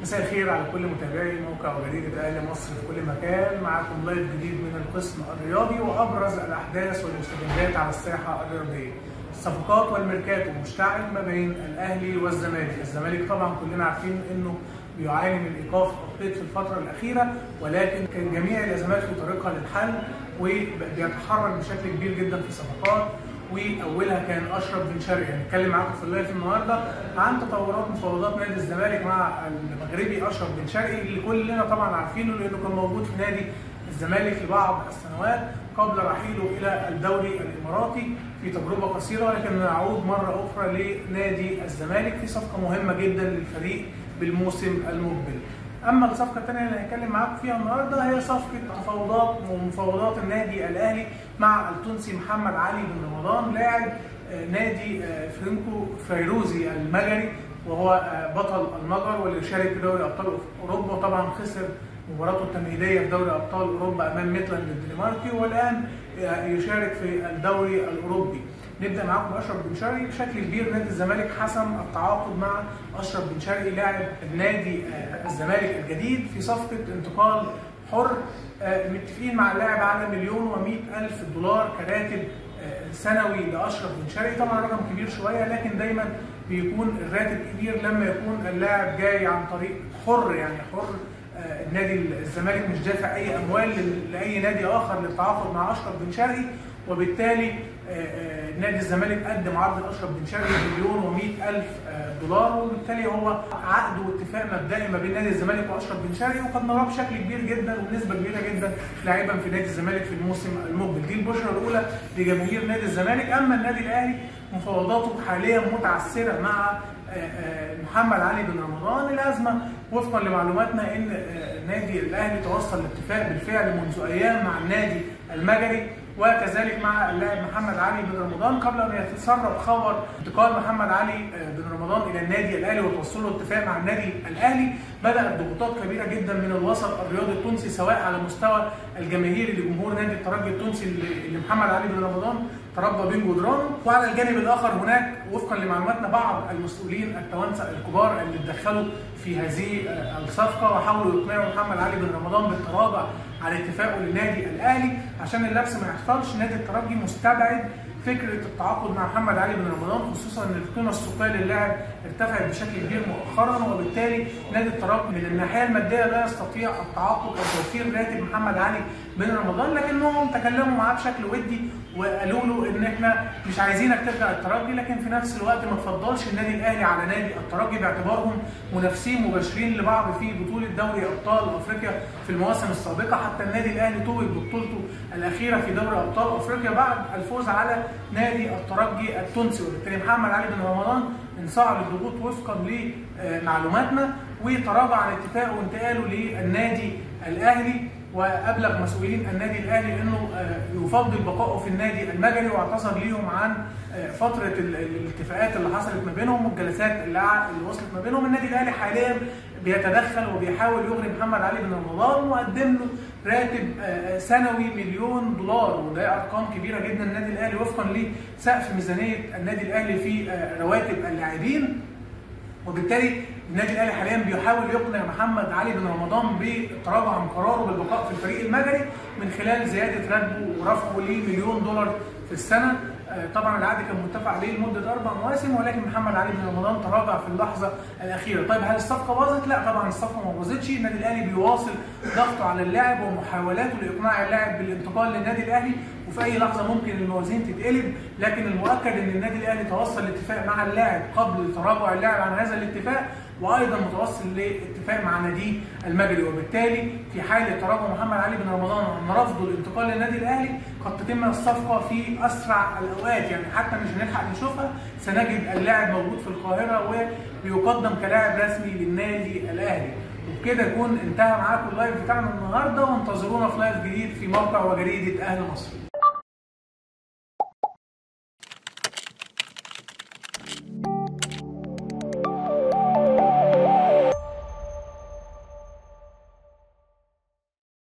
مساء الخير على كل متابعي موقع وجريدة أهل مصر في كل مكان معكم لايف جديد من القسم الرياضي وأبرز الأحداث والمستجدات على الساحة الرياضية الصفقات والميركاتو مشتعل ما بين الأهلي والزمالك الزمالك طبعا كلنا عارفين أنه بيعاني من ايقاف التخطيط في الفتره الاخيره ولكن كان جميع الازمات في طريقها للحل وبيتحرك بشكل كبير جدا في صفقات واولها كان اشرف بن شرقي هنتكلم معاكم في اللايف النهارده عن تطورات مفاوضات نادي الزمالك مع المغربي اشرف بن شرقي اللي كلنا طبعا عارفينه لانه كان موجود في نادي الزمالك لبعض السنوات قبل رحيله الى الدوري الاماراتي في تجربه قصيره ولكن نعود مره اخرى لنادي الزمالك في صفقه مهمه جدا للفريق بالموسم المقبل. اما الصفقه الثانيه اللي هنتكلم معاكم فيها النهارده هي صفقه تفاوضات ومفاوضات النادي الاهلي مع التونسي محمد علي بن رمضان لاعب نادي فرينكو فيروزي المجري وهو بطل المجر واللي شارك في دوري ابطال اوروبا طبعا خسر مباراته التمهيديه في دوري ابطال اوروبا امام ميتلاند الدنماركي والان يشارك في الدوري الاوروبي. نبدا معاكم اشرف بن شرقي بشكل كبير نادي الزمالك حسم التعاقد مع اشرف بن شرقي لاعب نادي الزمالك الجديد في صفقه انتقال حر متفقين مع اللاعب على مليون و الف دولار كراتب سنوي لاشرف بن شرقي طبعا رقم كبير شويه لكن دايما بيكون الراتب كبير لما يكون اللاعب جاي عن طريق حر يعني حر النادي الزمالك مش دافع اي اموال لاي نادي اخر للتعاقد مع اشرف بن شرقي وبالتالي نادي الزمالك قدم عرض لاشرف بن شرقي مليون و الف دولار وبالتالي هو عقد واتفاق مبدئي ما بين نادي الزمالك واشرف بن شرقي وقد نراه بشكل كبير جدا وبنسبه كبيره جدا لاعبا في نادي الزمالك في الموسم المقبل دي البشرى الاولى لجماهير نادي الزمالك اما النادي الاهلي مفاوضاته حاليا متعثره مع محمد علي بن رمضان الازمه وفقا لمعلوماتنا ان النادي الاهلي توصل لاتفاق بالفعل منذ ايام مع النادي المجري وكذلك مع اللاعب محمد علي بن رمضان قبل ان يتسرب خبر انتقال محمد علي بن رمضان الى النادي الاهلي وتوصل له اتفاق مع النادي الاهلي بدات ضغوطات كبيره جدا من الوسط الرياضي التونسي سواء على مستوى الجماهيري لجمهور نادي الترجي التونسي اللي محمد علي بن رمضان تربى بين جدرانه وعلى الجانب الاخر هناك وفقا لمعلوماتنا بعض المسؤولين التوانسه الكبار اللي اتدخلوا في هذه الصفقه وحاولوا يقنعوا محمد علي بن رمضان بالتراجع على اتفاقه للنادي الاهلي عشان اللبس ما يحصلش نادي الترجي مستبعد فكره التعاقد مع محمد علي بن رمضان خصوصا ان القيمه السوقيه للاعب ارتفعت بشكل كبير مؤخرا وبالتالي نادي الترجي من الناحيه الماديه لا يستطيع التعاقد او توفير راتب محمد علي بن رمضان لكنهم تكلموا معاه بشكل ودي وقالوا له ان احنا مش عايزينك ترجع الترجي لكن في نفس الوقت ما تفضلش النادي الاهلي على نادي الترجي باعتبارهم منافسين مباشرين لبعض في بطوله دوري ابطال افريقيا في المواسم السابقه حتى النادي الاهلي توج ببطولته الاخيره في دوري ابطال افريقيا بعد الفوز على نادي الترجي التونسي وبالتالي محمد علي بن رمضان انصاع للضغوط وفقا لمعلوماتنا وتراجع عن اتفاقه وانتقاله للنادي الاهلي وابلغ مسؤولين النادي الاهلي انه يفضل بقائه في النادي المجري واعتذر ليهم عن فتره الاتفاقات اللي حصلت ما بينهم والجلسات اللي وصلت ما بينهم النادي الاهلي حاليا بيتدخل وبيحاول يغري محمد علي بن رمضان وقدم له راتب سنوي مليون دولار وده ارقام كبيره جدا النادي الاهلي وفقا لسقف ميزانيه النادي الاهلي في رواتب اللاعبين وبالتالي النادي الاهلي حاليا بيحاول يقنع محمد علي بن رمضان بالتراجع عن قراره بالبقاء في الفريق المجري من خلال زياده راتبه ورفعه لمليون دولار في السنه طبعا العقد كان متفق عليه لمده اربع مواسم ولكن محمد علي بن رمضان تراجع في اللحظه الاخيره، طيب هل الصفقه باظت؟ لا طبعا الصفقه ما باظتش، النادي الاهلي بيواصل ضغطه على اللاعب ومحاولاته لاقناع اللاعب بالانتقال للنادي الاهلي وفي اي لحظه ممكن الموازين تتقلب، لكن المؤكد ان النادي الاهلي توصل لاتفاق مع اللاعب قبل تراجع اللاعب عن هذا الاتفاق وايضا متوصل لاتفاق مع ناديه المجري وبالتالي في حاله تراجع محمد علي بن رمضان عن رفضه الانتقال للنادي الاهلي قد تتم الصفقه في اسرع الاوقات يعني حتى مش هنلحق نشوفها سنجد اللاعب موجود في القاهره وبيقدم كلاعب رسمي للنادي الاهلي وبكده يكون انتهى معاكم اللايف بتاعنا النهارده وانتظرونا في لايف جديد في موقع وجريده اهل مصر